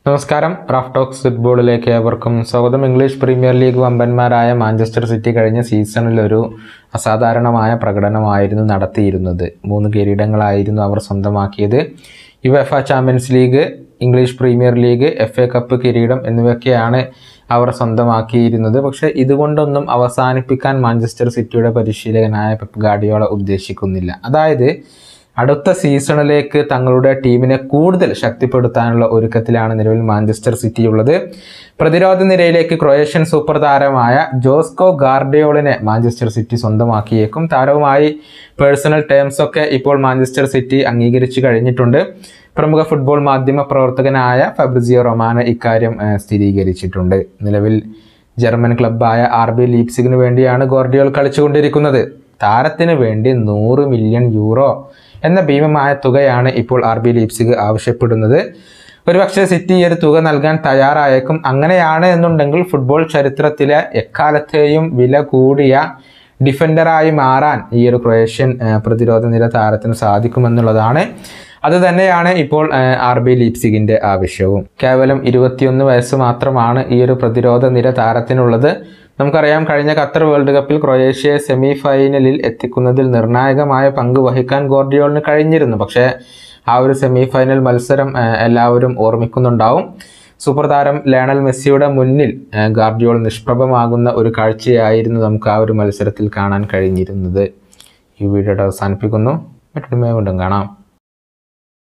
നമസ്കാരം Raf talks ഫുട്ബോളിലേക്ക് ഏവർക്കും സ്വാഗതം ഇംഗ്ലീഷ് പ്രീമിയർ ലീഗ് വമ്പന്മാരായ മാഞ്ചസ്റ്റർ സിറ്റി കഴിഞ്ഞ സീസണിൽ ഒരു അസാധാരണമായ പ്രകടനമായിരുന്നു നടത്തിയിരുന്നത് മൂന്ന് കിരീടങ്ങളായിരുന്നു അവർ സ്വന്തമാക്കിയത് UEFA champions league English premier league F A cup കിരീടം എന്നിവയൊക്കെയാണ് അവർ സ്വന്തമാക്കിയിരുന്നത് പക്ഷേ ഇതുകൊണ്ടൊന്നും അവസാനിപ്പിക്കാൻ മാഞ്ചസ്റ്റർ സിറ്റിയുടെ പരിശീലകനായ പെപ്പ് ഗാഡിയോള ഉദ്ദേശിക്കുന്നില്ല അതായത് അടുത്ത സീസണിലേക്ക് തങ്ങളുടെ ടീമിനെ കൂടുതൽ ശക്തിപ്പെടുത്താനുള്ള ഒരുക്കത്തിലാണ് നിലവിൽ മാഞ്ചസ്റ്റർ സിറ്റി ഉള്ളത് പ്രതിരോധ നിരയിലേക്ക് ക്രൊയേഷ്യൻ സൂപ്പർ താരമായ ജോസ്കോ ഗാർഡിയോളിനെ മാഞ്ചസ്റ്റർ സിറ്റി സ്വന്തമാക്കിയേക്കും താരവുമായി പേഴ്സണൽ ടേംസ് ഒക്കെ ഇപ്പോൾ മാഞ്ചസ്റ്റർ സിറ്റി അംഗീകരിച്ചു കഴിഞ്ഞിട്ടുണ്ട് പ്രമുഖ ഫുട്ബോൾ മാധ്യമ പ്രവർത്തകനായ ഫെബ്രിസിയോ റൊമാന ഇക്കാര്യം ഏഹ്, സ്ഥിരീകരിച്ചിട്ടുണ്ട് നിലവിൽ ജർമ്മൻ ക്ലബ്ബായ ആർ ബി ലീപ്സിഗിന് വേണ്ടിയാണ് ഗോർഡിയോൾ കളിച്ചുകൊണ്ടിരിക്കുന്നത് താരത്തിന് വേണ്ടി നൂറ് മില്യൺ യൂറോ എന്ന ഭീമമായ തുകയാണ് ഇപ്പോൾ ആർ ബി ലീപ്സിഗ് ആവശ്യപ്പെടുന്നത് ഒരുപക്ഷെ സിറ്റി ഈ ഒരു തുക നൽകാൻ തയ്യാറായേക്കും അങ്ങനെയാണ് എന്നുണ്ടെങ്കിൽ ഫുട്ബോൾ ചരിത്രത്തിലെ എക്കാലത്തെയും വില കൂടിയ ഡിഫൻഡറായി മാറാൻ ഈ ഒരു ക്രൊയേഷ്യൻ ഏഹ്, പ്രതിരോധ നിര താരത്തിന് സാധിക്കുമെന്നുള്ളതാണ് അത് തന്നെയാണ് ഇപ്പോൾ ആർ ബി ലീപ്സിഗിന്റെ ആവശ്യവും കേവലം ഇരുപത്തിയൊന്ന് വയസ്സ് മാത്രമാണ് ഈ ഒരു പ്രതിരോധ നിര താരത്തിനുള്ളത് നമുക്കറിയാം കഴിഞ്ഞ ഖത്തർ വേൾഡ് കപ്പിൽ ക്രൊയേഷ്യയെ സെമി ഫൈനലിൽ എത്തിക്കുന്നതിൽ നിർണായകമായ പങ്ക് വഹിക്കാൻ ഗോർഡിയോളിന് കഴിഞ്ഞിരുന്നു പക്ഷേ ആ ഒരു സെമി ഫൈനൽ മത്സരം ഏഹ്, എല്ലാവരും ഓർമ്മിക്കുന്നുണ്ടാവും സൂപ്പർ താരം ലേണൽ മെസ്സിയുടെ മുന്നിൽ ഏഹ്, ഗാർഡിയോൾ നിഷ്പ്രഭമാകുന്ന ഒരു കാഴ്ചയായിരുന്നു നമുക്ക് ആ ഒരു മത്സരത്തിൽ കാണാൻ കഴിഞ്ഞിരുന്നത് ഈ വീഡിയോ അവസാനിപ്പിക്കുന്നു മറ്റൊരു വീണ്ടും കാണാം